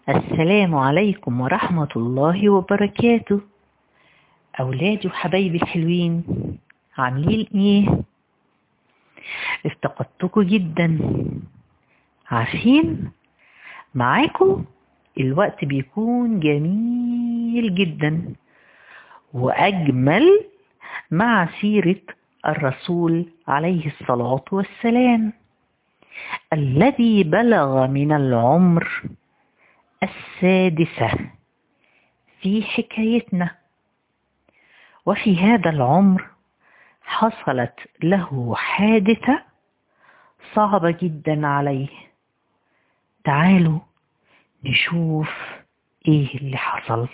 السلام عليكم ورحمة الله وبركاته أولادي وحبايبي الحلوين عاملين إيه؟ افتقدتكم جدا عارفين معاكم الوقت بيكون جميل جدا وأجمل مع سيرة الرسول عليه الصلاة والسلام الذي بلغ من العمر السادسة في حكايتنا وفي هذا العمر حصلت له حادثة صعبة جدا عليه تعالوا نشوف ايه اللي حصل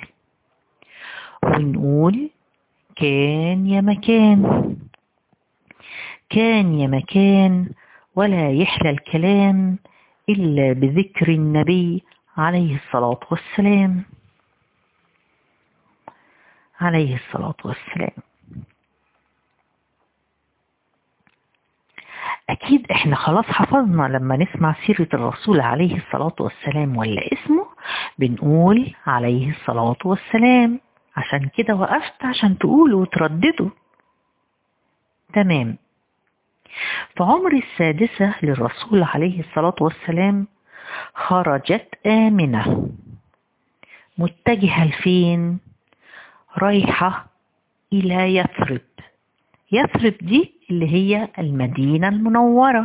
ونقول كان يا مكان كان يا مكان ولا يحلى الكلام إلا بذكر النبي عليه الصلاة والسلام عليه الصلاة والسلام أكيد إحنا خلاص حفظنا لما نسمع سيرة الرسول عليه الصلاة والسلام ولا اسمه بنقول عليه الصلاة والسلام عشان كده وقفت عشان تقولوا وترددوا تمام في عمر السادسة للرسول عليه الصلاة والسلام خرجت آمنة متجهة لفين رايحة إلى يثرب يثرب دي اللي هي المدينة المنورة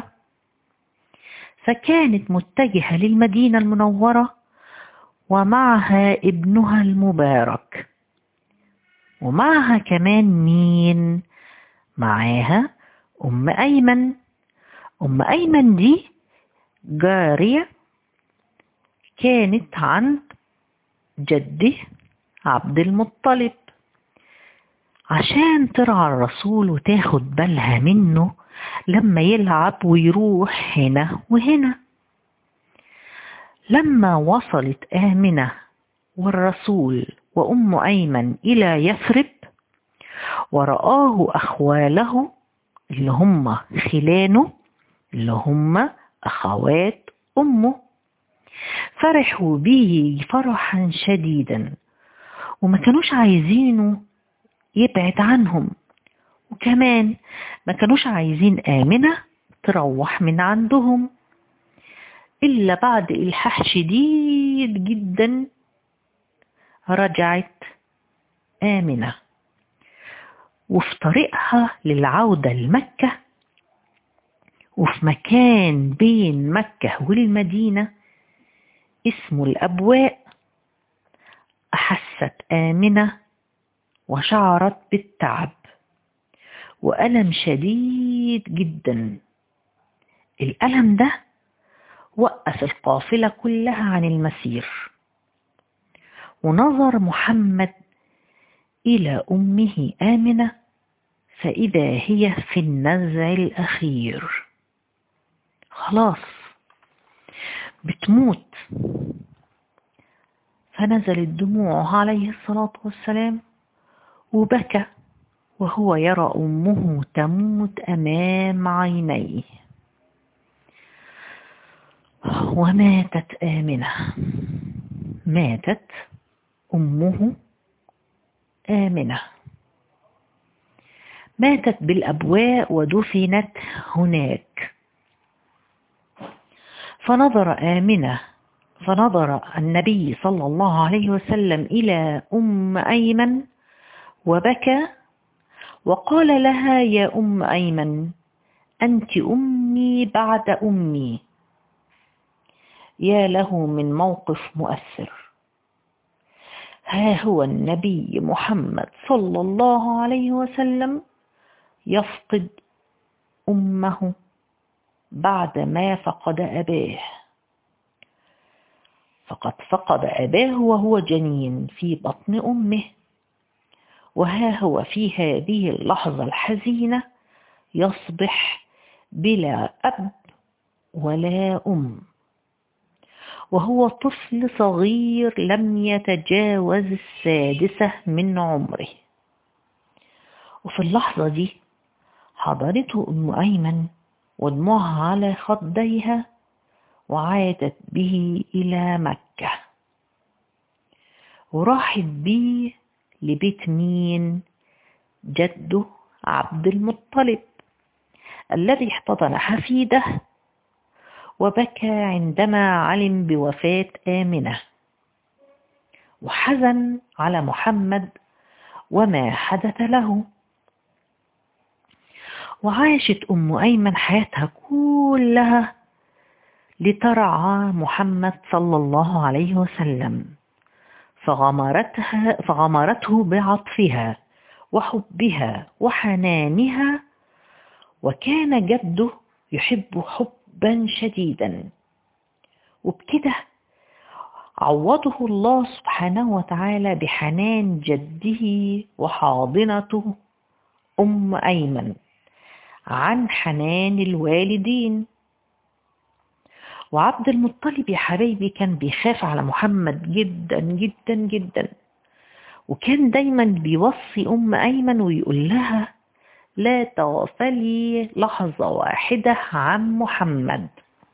فكانت متجهة للمدينة المنورة ومعها ابنها المبارك ومعها كمان مين معاها أم أيمن أم أيمن دي جارية كانت عند جده عبد المطلب عشان ترعى الرسول وتاخد بالها منه لما يلعب ويروح هنا وهنا لما وصلت آمنة والرسول وأم أيمن إلى يثرب ورآه أخواله اللي هم خلانه اللي هم أخوات أمه فرحوا به فرحا شديدا وما كانوش عايزينه يبعد عنهم وكمان ما كانوش عايزين آمنة تروح من عندهم إلا بعد إلحاح شديد جدا رجعت آمنة وفي طريقها للعودة لمكة وفي مكان بين مكة والمدينة اسمه الأبواء أحست آمنة وشعرت بالتعب وألم شديد جدا الألم ده وقف القافلة كلها عن المسير ونظر محمد إلى أمه آمنة فإذا هي في النزع الأخير خلاص بتموت فنزلت دموعه عليه الصلاة والسلام وبكى وهو يرى أمه تموت أمام عينيه وماتت آمنة ماتت أمه آمنة ماتت بالأبواء ودفنت هناك فنظر آمنة فنظر النبي صلى الله عليه وسلم إلى أم أيمن وبكى وقال لها يا أم أيمن أنت أمي بعد أمي يا له من موقف مؤثر ها هو النبي محمد صلى الله عليه وسلم يفقد أمه بعد ما فقد أباه فقد فقد أباه وهو جنين في بطن أمه وها هو في هذه اللحظة الحزينة يصبح بلا أب ولا أم وهو طفل صغير لم يتجاوز السادسة من عمره وفي اللحظة دي حضرته أم أيمن ودموعها على خديها وعادت به إلى مكة وراحت بيه لبيت مين جده عبد المطلب الذي احتضن حفيده وبكى عندما علم بوفاة آمنة وحزن على محمد وما حدث له وعاشت أم أيمن حياتها كلها لترعى محمد صلى الله عليه وسلم فغمرتها فغمرته بعطفها وحبها وحنانها وكان جده يحب حبا شديدا وبكده عوضه الله سبحانه وتعالى بحنان جده وحاضنته أم أيمن عن حنان الوالدين وعبد المطلب يا حبايبي كان بيخاف على محمد جدا جدا جدا وكان دايما بيوصي أم أيمن ويقول لها لا تغفلي لحظة واحدة عن محمد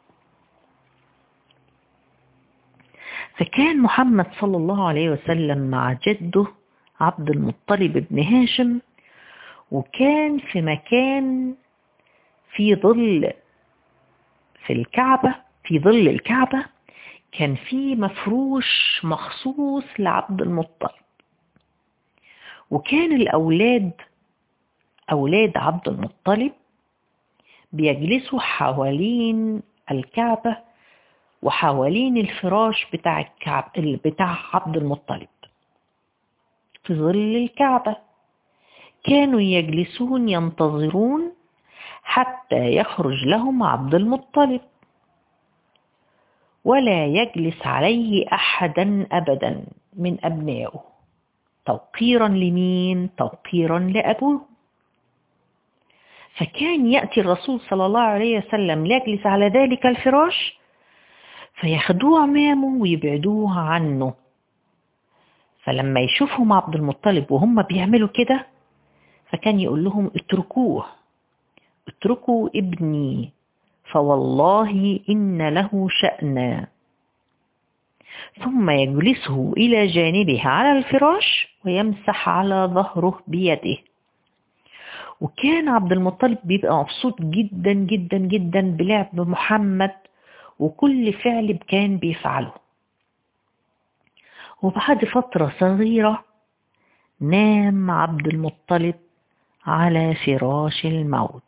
فكان محمد صلى الله عليه وسلم مع جده عبد المطلب بن هاشم وكان في مكان في ظل في الكعبة في ظل الكعبة كان في مفروش مخصوص لعبد المطلب وكان الأولاد أولاد عبد المطلب بيجلسوا حوالين الكعبة وحوالين الفراش بتاع الكعب بتاع عبد المطلب في ظل الكعبة كانوا يجلسون ينتظرون حتى يخرج لهم عبد المطلب ولا يجلس عليه أحدا أبدا من أبنائه توقيرا لمين توقيرا لأبوه فكان يأتي الرسول صلى الله عليه وسلم ليجلس على ذلك الفراش فياخدوه أمامه ويبعدوه عنه فلما يشوفهم عبد المطلب وهم بيعملوا كده فكان يقول لهم اتركوه اتركوا ابني فوالله إن له شأنا ثم يجلسه إلى جانبه على الفراش ويمسح على ظهره بيده وكان عبد المطلب بيبقى مبسوط جدا جدا جدا بلعب محمد وكل فعل كان بيفعله وبعد فترة صغيرة نام عبد المطلب على فراش الموت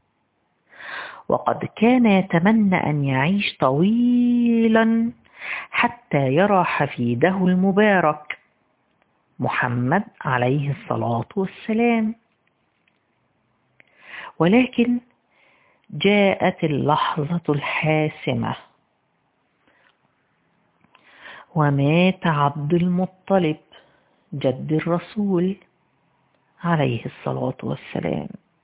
وقد كان يتمنى أن يعيش طويلا حتى يرى حفيده المبارك محمد عليه الصلاة والسلام ولكن جاءت اللحظة الحاسمة ومات عبد المطلب جد الرسول عليه الصلاة والسلام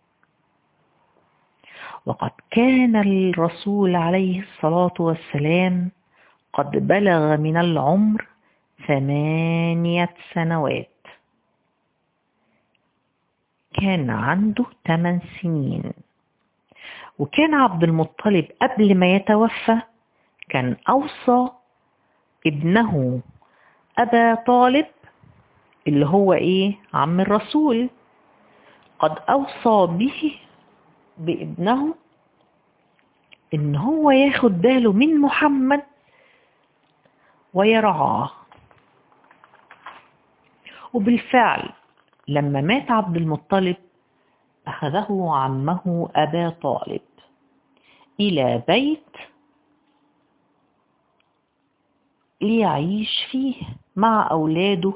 وقد كان الرسول عليه الصلاة والسلام قد بلغ من العمر ثمانية سنوات كان عنده ثمان سنين وكان عبد المطلب قبل ما يتوفى كان أوصى ابنه أبا طالب اللي هو إيه عم الرسول قد أوصى به بابنه إن هو ياخد باله من محمد ويرعاه وبالفعل لما مات عبد المطلب أخذه عمه أبا طالب إلى بيت ليعيش فيه مع أولاده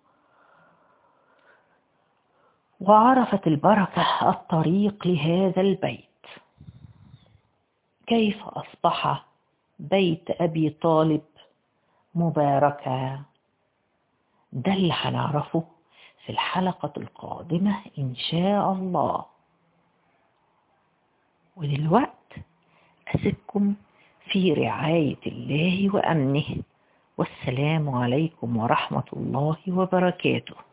وعرفت البركة الطريق لهذا البيت كيف أصبح بيت أبي طالب مباركا ده اللي هنعرفه في الحلقة القادمة إن شاء الله ودلوقت أسيبكم في رعاية الله وأمنه والسلام عليكم ورحمة الله وبركاته